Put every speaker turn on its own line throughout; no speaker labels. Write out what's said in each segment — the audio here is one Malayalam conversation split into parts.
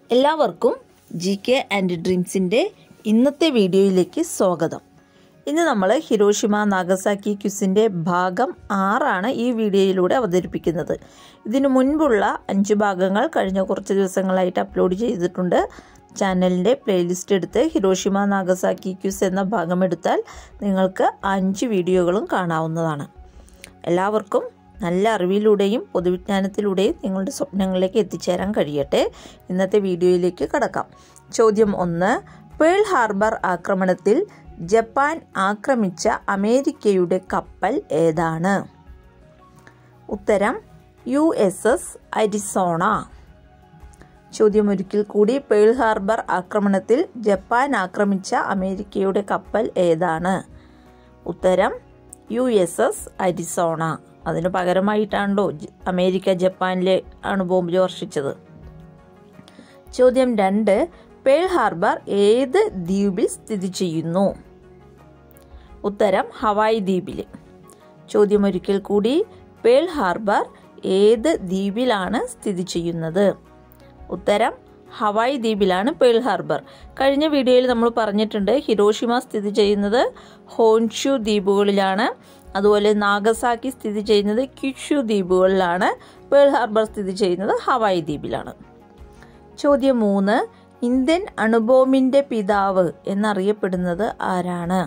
എല്ലാവർക്കും ജി കെ ആൻഡ് ഡ്രീംസിൻ്റെ ഇന്നത്തെ വീഡിയോയിലേക്ക് സ്വാഗതം ഇന്ന് നമ്മൾ ഹിരോഷിമ നാഗസാക്കി ക്യുസിൻ്റെ ഭാഗം ആറാണ് ഈ വീഡിയോയിലൂടെ അവതരിപ്പിക്കുന്നത് ഇതിനു മുൻപുള്ള അഞ്ച് ഭാഗങ്ങൾ കഴിഞ്ഞ കുറച്ച് ദിവസങ്ങളായിട്ട് അപ്ലോഡ് ചെയ്തിട്ടുണ്ട് ചാനലിൻ്റെ പ്ലേലിസ്റ്റ് എടുത്ത് ഹിരോഷിമ നാഗസാക്കി ക്യുസ് എന്ന ഭാഗം എടുത്താൽ നിങ്ങൾക്ക് അഞ്ച് വീഡിയോകളും കാണാവുന്നതാണ് എല്ലാവർക്കും നല്ല അറിവിലൂടെയും പൊതുവിജ്ഞാനത്തിലൂടെയും നിങ്ങളുടെ സ്വപ്നങ്ങളിലേക്ക് എത്തിച്ചേരാൻ കഴിയട്ടെ ഇന്നത്തെ വീഡിയോയിലേക്ക് കടക്കാം ചോദ്യം ഒന്ന് പേൾ ഹാർബർ ആക്രമണത്തിൽ ജപ്പാൻ ആക്രമിച്ച അമേരിക്കയുടെ കപ്പൽ ഏതാണ് ഉത്തരം യു എസ് എസ് അരിസോണ ചോദ്യം ഒരിക്കൽ കൂടി പേൾ ഹാർബർ ആക്രമണത്തിൽ ജപ്പാൻ ആക്രമിച്ച അമേരിക്കയുടെ കപ്പൽ ഏതാണ് ഉത്തരം യു എസ് എസ് അരിസോണ അതിന് പകരമായിട്ടാണല്ലോ അമേരിക്ക ജപ്പാനിലെ ആണ് ബോംബ് വർഷിച്ചത് ചോദ്യം രണ്ട് പേൾ ഹാർബർ ഏത് ദ്വീപിൽ സ്ഥിതി ചെയ്യുന്നു ഉത്തരം ഹവായ് ദ്വീപിൽ ചോദ്യം ഒരിക്കൽ കൂടി പേൾ ഹാർബർ ഏത് ദ്വീപിലാണ് സ്ഥിതി ചെയ്യുന്നത് ഉത്തരം ഹവായ് ദ്വീപിലാണ് പേൾ ഹാർബർ കഴിഞ്ഞ വീഡിയോയിൽ നമ്മൾ പറഞ്ഞിട്ടുണ്ട് ഹിരോഷിമ സ്ഥിതി ചെയ്യുന്നത് ഹോൻഷു ദ്വീപുകളിലാണ് അതുപോലെ നാഗസാക്കി സ്ഥിതി ചെയ്യുന്നത് ക്യുഷു ദ്വീപുകളിലാണ് പേൾ ഹാർബർ സ്ഥിതി ചെയ്യുന്നത് ഹവായ് ദ്വീപിലാണ് ചോദ്യം മൂന്ന് ഇന്ത്യൻ അണുബോമിന്റെ പിതാവ് എന്നറിയപ്പെടുന്നത് ആരാണ്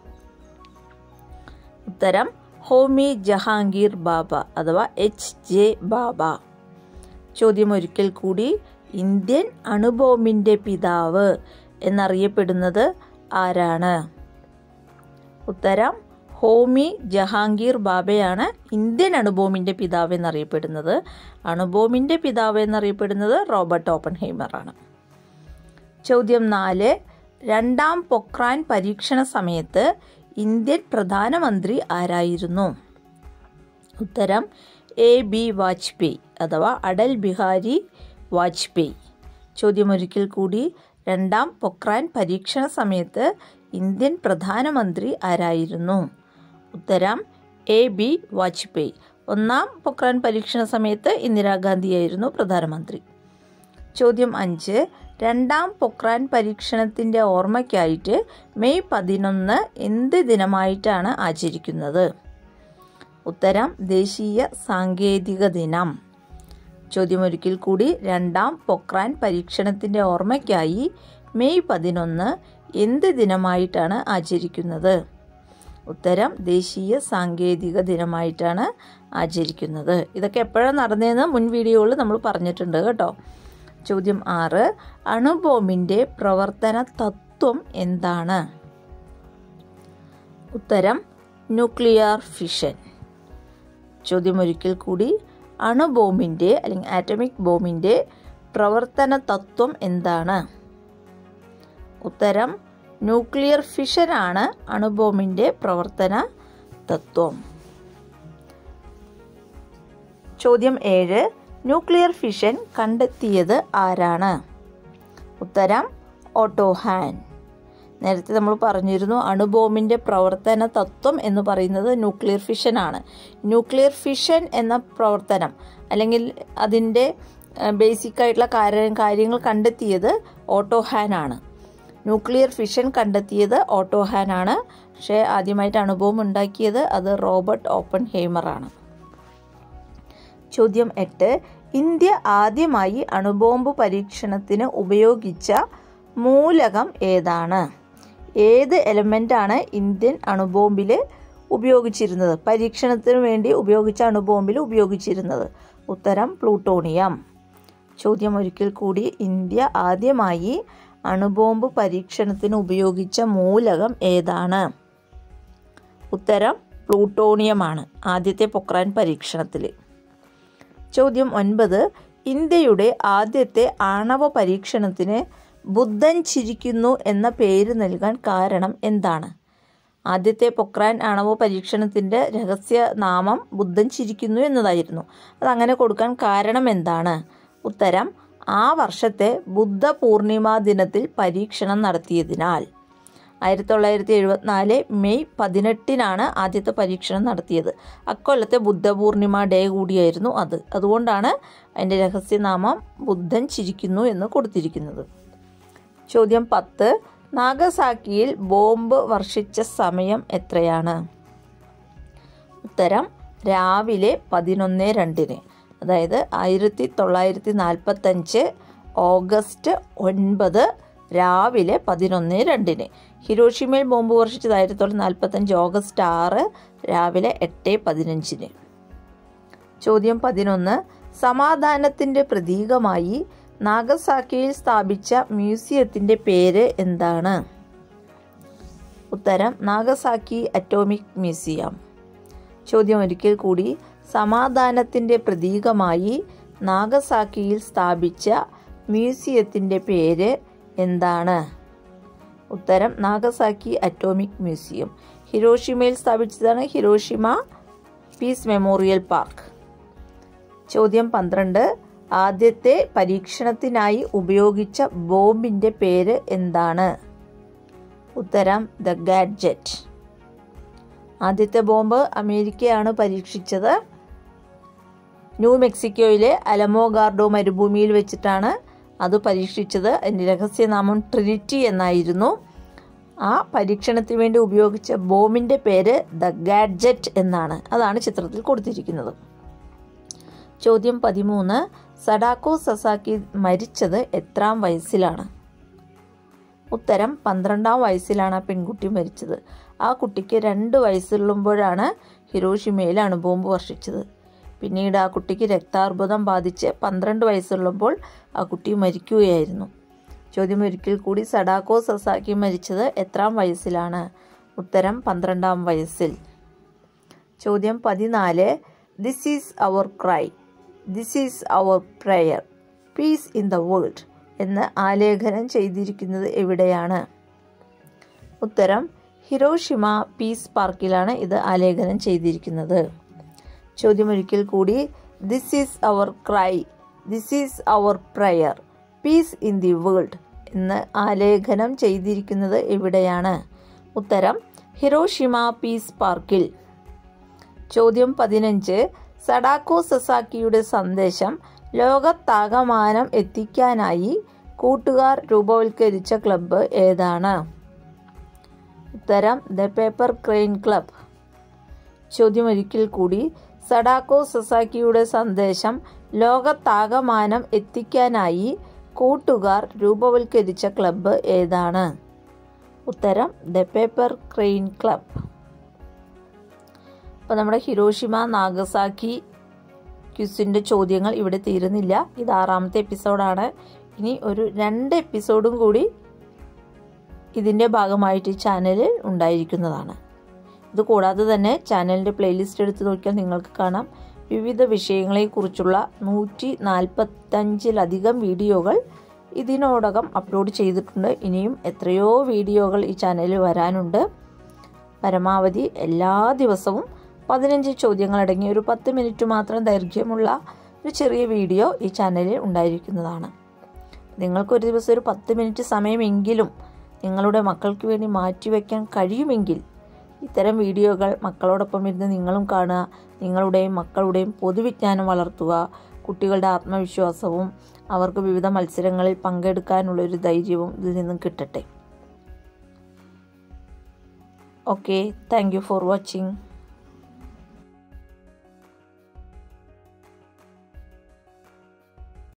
ഉത്തരം ഹോമി ജഹാംഗീർ ബാബ അഥവാ എച്ച് ജെ ബാബ ചോദ്യം ഒരിക്കൽ കൂടി ഇന്ത്യൻ അണുബോംബിന്റെ പിതാവ് എന്നറിയപ്പെടുന്നത് ആരാണ് ഉത്തരം ഹോമി ജഹാംഗീർ ബാബയാണ് ഇന്ത്യൻ അണുബോംബിന്റെ പിതാവ് എന്നറിയപ്പെടുന്നത് അണുബോംബിന്റെ പിതാവ് എന്നറിയപ്പെടുന്നത് റോബർട്ട് ഓപ്പൺഹൈമർ ആണ് ചോദ്യം നാല് രണ്ടാം പൊക്രാൻ പരീക്ഷണ സമയത്ത് ഇന്ത്യൻ പ്രധാനമന്ത്രി ആരായിരുന്നു ഉത്തരം എ ബി വാജ്പേയി അഥവാ അടൽ ബിഹാരി വാജ്പേയി ചോദ്യം ഒരിക്കൽ കൂടി രണ്ടാം പൊക്രാൻ പരീക്ഷണ സമയത്ത് ഇന്ത്യൻ പ്രധാനമന്ത്രി ആരായിരുന്നു ഉത്തരം എ ബി വാജ്പേയി ഒന്നാം പൊക്രാൻ പരീക്ഷണ സമയത്ത് ഇന്ദിരാഗാന്ധിയായിരുന്നു പ്രധാനമന്ത്രി ചോദ്യം അഞ്ച് രണ്ടാം പൊക്രാൻ പരീക്ഷണത്തിൻ്റെ ഓർമ്മയ്ക്കായിട്ട് മെയ് പതിനൊന്ന് എന്ത് ദിനമായിട്ടാണ് ആചരിക്കുന്നത് ഉത്തരം ദേശീയ സാങ്കേതിക ദിനം ചോദ്യം ഒരിക്കൽ കൂടി രണ്ടാം പൊക്രാൻ പരീക്ഷണത്തിൻ്റെ ഓർമ്മയ്ക്കായി മെയ് പതിനൊന്ന് എന്ത് ദിനമായിട്ടാണ് ആചരിക്കുന്നത് ഉത്തരം ദേശീയ സാങ്കേതിക ദിനമായിട്ടാണ് ആചരിക്കുന്നത് ഇതൊക്കെ എപ്പോഴാണ് നടന്നതെന്ന് മുൻ വീഡിയോയിൽ നമ്മൾ പറഞ്ഞിട്ടുണ്ട് കേട്ടോ ചോദ്യം ആറ് അണുബോംബിൻ്റെ പ്രവർത്തന തത്വം എന്താണ് ഉത്തരം ന്യൂക്ലിയർ ഫിഷൻ ചോദ്യം ഒരിക്കൽ കൂടി അണുബോംബിൻ്റെ അല്ലെങ്കിൽ ആറ്റമിക് ബോംബിൻ്റെ പ്രവർത്തന തത്വം എന്താണ് ഉത്തരം ന്യൂക്ലിയർ ഫിഷനാണ് അണുബോംബിൻ്റെ പ്രവർത്തന തത്വം ചോദ്യം ഏഴ് ന്യൂക്ലിയർ ഫിഷൻ കണ്ടെത്തിയത് ആരാണ് ഉത്തരം ഓട്ടോഹാൻ നേരത്തെ നമ്മൾ പറഞ്ഞിരുന്നു അണുബോംബിൻ്റെ പ്രവർത്തന തത്വം എന്ന് പറയുന്നത് ന്യൂക്ലിയർ ഫിഷൻ ആണ് ന്യൂക്ലിയർ ഫിഷൻ എന്ന പ്രവർത്തനം അല്ലെങ്കിൽ അതിൻ്റെ ബേസിക് ആയിട്ടുള്ള കാര്യ കാര്യങ്ങൾ കണ്ടെത്തിയത് ഓട്ടോഹാൻ ആണ് ന്യൂക്ലിയർ ഫിഷൻ കണ്ടെത്തിയത് ഓട്ടോഹാൻ ആണ് പക്ഷേ ആദ്യമായിട്ട് അണുബോംബ് ഉണ്ടാക്കിയത് അത് റോബർട്ട് ഓപ്പൺ ഹെയ്മറാണ് ചോദ്യം എട്ട് ഇന്ത്യ ആദ്യമായി അണുബോംബ് പരീക്ഷണത്തിന് ഉപയോഗിച്ച മൂലകം ഏതാണ് ഏത് എലമെൻ്റാണ് ഇന്ത്യൻ അണുബോംബിൽ ഉപയോഗിച്ചിരുന്നത് പരീക്ഷണത്തിന് വേണ്ടി ഉപയോഗിച്ച അണുബോംബിൽ ഉപയോഗിച്ചിരുന്നത് ഉത്തരം പ്ലൂട്ടോണിയം ചോദ്യം ഒരിക്കൽ കൂടി ഇന്ത്യ ആദ്യമായി അണുബോംബ് പരീക്ഷണത്തിന് ഉപയോഗിച്ച മൂലകം ഏതാണ് ഉത്തരം പ്ലൂട്ടോണിയമാണ് ആദ്യത്തെ പൊക്രാൻ പരീക്ഷണത്തിൽ ചോദ്യം ഒൻപത് ഇന്ത്യയുടെ ആദ്യത്തെ ആണവ പരീക്ഷണത്തിന് ബുദ്ധൻ ചിരിക്കുന്നു എന്ന പേര് നൽകാൻ കാരണം എന്താണ് ആദ്യത്തെ പൊക്രാൻ ആണവ പരീക്ഷണത്തിൻ്റെ രഹസ്യ നാമം ബുദ്ധൻ ചിരിക്കുന്നു എന്നതായിരുന്നു അതങ്ങനെ കൊടുക്കാൻ കാരണം എന്താണ് ഉത്തരം ആ വർഷത്തെ ബുദ്ധ പൂർണിമ ദിനത്തിൽ പരീക്ഷണം നടത്തിയതിനാൽ ആയിരത്തി തൊള്ളായിരത്തി എഴുപത്തിനാല് മെയ് പതിനെട്ടിനാണ് ആദ്യത്തെ പരീക്ഷണം നടത്തിയത് അക്കൊല്ലത്തെ ബുദ്ധപൂർണിമ ഡേ കൂടിയായിരുന്നു അത് അതുകൊണ്ടാണ് അതിൻ്റെ രഹസ്യനാമം ബുദ്ധൻ ചിരിക്കുന്നു എന്ന് കൊടുത്തിരിക്കുന്നത് ചോദ്യം പത്ത് നാഗസാക്കിയിൽ ബോംബ് വർഷിച്ച സമയം എത്രയാണ് ഉത്തരം രാവിലെ പതിനൊന്ന് രണ്ടിന് അതായത് ആയിരത്തി തൊള്ളായിരത്തി നാൽപ്പത്തഞ്ച് ഓഗസ്റ്റ് ഒൻപത് രാവിലെ പതിനൊന്ന് രണ്ടിന് ഹിരോഷിമയിൽ ബോംബ് വർഷിച്ചത് ആയിരത്തി തൊള്ളായിരത്തി നാൽപ്പത്തഞ്ച് ഓഗസ്റ്റ് ആറ് രാവിലെ എട്ട് പതിനഞ്ചിന് ചോദ്യം പതിനൊന്ന് സമാധാനത്തിൻ്റെ പ്രതീകമായി നാഗസാക്കിയിൽ സ്ഥാപിച്ച മ്യൂസിയത്തിൻ്റെ പേര് എന്താണ് ഉത്തരം നാഗസാക്കി അറ്റോമിക് മ്യൂസിയം ചോദ്യം ഒരിക്കൽ കൂടി സമാധാനത്തിൻ്റെ പ്രതീകമായി നാഗസാക്കിയിൽ സ്ഥാപിച്ച മ്യൂസിയത്തിൻ്റെ പേര് എന്താണ് ഉത്തരം നാഗസാക്കി അറ്റോമിക് മ്യൂസിയം ഹിരോഷിമയിൽ സ്ഥാപിച്ചതാണ് ഹിരോഷിമ പീസ് മെമ്മോറിയൽ പാർക്ക് ചോദ്യം പന്ത്രണ്ട് ആദ്യത്തെ പരീക്ഷണത്തിനായി ഉപയോഗിച്ച ബോംബിൻ്റെ പേര് എന്താണ് ഉത്തരം ദ ഗാഡ്ജറ്റ് ആദ്യത്തെ ബോംബ് അമേരിക്കയാണ് പരീക്ഷിച്ചത് ന്യൂ മെക്സിക്കോയിലെ അലമോ ഗാർഡോ മരുഭൂമിയിൽ വെച്ചിട്ടാണ് അത് പരീക്ഷിച്ചത് അതിൻ്റെ രഹസ്യനാമം ട്രിനിറ്റി എന്നായിരുന്നു ആ പരീക്ഷണത്തിന് വേണ്ടി ഉപയോഗിച്ച ബോംബിൻ്റെ പേര് ദ ഗാഡ്ജറ്റ് എന്നാണ് അതാണ് ചിത്രത്തിൽ കൊടുത്തിരിക്കുന്നത് ചോദ്യം പതിമൂന്ന് സഡാക്കോ സസാക്കി മരിച്ചത് എത്രാം വയസ്സിലാണ് ഉത്തരം പന്ത്രണ്ടാം വയസ്സിലാണ് ആ പെൺകുട്ടി മരിച്ചത് ആ കുട്ടിക്ക് രണ്ട് വയസ്സുള്ളുമ്പോഴാണ് ഹിരോഷിമയിൽ അണുബോംബ് വർഷിച്ചത് പിന്നീട് ആ കുട്ടിക്ക് രക്താർബുദം ബാധിച്ച് പന്ത്രണ്ട് വയസ്സുള്ളപ്പോൾ ആ കുട്ടി മരിക്കുകയായിരുന്നു ചോദ്യം ഒരിക്കൽ കൂടി സഡാക്കോ സസാക്കി മരിച്ചത് എത്രാം വയസ്സിലാണ് ഉത്തരം പന്ത്രണ്ടാം വയസ്സിൽ ചോദ്യം പതിനാല് this is our cry this is our prayer peace in the world എന്ന് ആലേഖനം ചെയ്തിരിക്കുന്നത് എവിടെയാണ് ഉത്തരം ഹിരോഷിമ പീസ് പാർക്കിലാണ് ഇത് ആലേഖനം ചെയ്തിരിക്കുന്നത് ചോദ്യം ഒരിക്കൽ കൂടി this is our cry this is our prayer peace in the world എന്ന് ആലേഖനം ചെയ്തിരിക്കുന്നത് എവിടെയാണ് ഉത്തരം ഹിരോഷിമ പീസ് പാർക്കിൽ ചോദ്യം പതിനഞ്ച് സഡാക്കോ സസാക്കിയുടെ സന്ദേശം ലോകത്താകമാനം എത്തിക്കാനായി കൂട്ടുകാർ രൂപവൽക്കരിച്ച ക്ലബ്ബ് ഏതാണ് ഉത്തരം ദ പേപ്പർ ക്രെയിൻ ക്ലബ് ചോദ്യം ഒരിക്കൽ കൂടി സഡാക്കോ സസാക്കിയുടെ സന്ദേശം ലോകത്താകമാനം എത്തിക്കാനായി കൂട്ടുകാർ രൂപവൽക്കരിച്ച ക്ലബ്ബ് ഏതാണ് ഉത്തരം ദ പേപ്പർ ക്രെയിൻ ക്ലബ് അപ്പോൾ നമ്മുടെ ഹിരോഷിമ നാഗസാക്കി ക്യുസിൻ്റെ ചോദ്യങ്ങൾ ഇവിടെ തീരുന്നില്ല ഇത് ആറാമത്തെ എപ്പിസോഡാണ് ഇനി ഒരു രണ്ട് എപ്പിസോഡും കൂടി ഇതിൻ്റെ ഭാഗമായിട്ട് ഈ ചാനലിൽ ഉണ്ടായിരിക്കുന്നതാണ് ഇത് കൂടാതെ തന്നെ ചാനലിൻ്റെ പ്ലേലിസ്റ്റ് എടുത്ത് നോക്കിയാൽ നിങ്ങൾക്ക് കാണാം വിവിധ വിഷയങ്ങളെക്കുറിച്ചുള്ള നൂറ്റി നാൽപ്പത്തഞ്ചിലധികം വീഡിയോകൾ ഇതിനോടകം അപ്ലോഡ് ചെയ്തിട്ടുണ്ട് ഇനിയും എത്രയോ വീഡിയോകൾ ഈ ചാനലിൽ വരാനുണ്ട് പരമാവധി എല്ലാ ദിവസവും പതിനഞ്ച് ചോദ്യങ്ങളടങ്ങിയ ഒരു പത്ത് മിനിറ്റ് മാത്രം ദൈർഘ്യമുള്ള ഒരു ചെറിയ വീഡിയോ ഈ ചാനലിൽ ഉണ്ടായിരിക്കുന്നതാണ് നിങ്ങൾക്കൊരു ദിവസം ഒരു പത്ത് മിനിറ്റ് സമയമെങ്കിലും നിങ്ങളുടെ മക്കൾക്ക് വേണ്ടി മാറ്റിവെക്കാൻ കഴിയുമെങ്കിൽ ഇത്തരം വീഡിയോകൾ മക്കളോടൊപ്പം ഇരുന്ന് നിങ്ങളും കാണുക നിങ്ങളുടെയും മക്കളുടെയും പൊതുവിജ്ഞാനം വളർത്തുക കുട്ടികളുടെ ആത്മവിശ്വാസവും അവർക്ക് വിവിധ മത്സരങ്ങളിൽ പങ്കെടുക്കാനുള്ള ഒരു ധൈര്യവും ഇതിൽ നിന്നും കിട്ടട്ടെ okay thank you for watching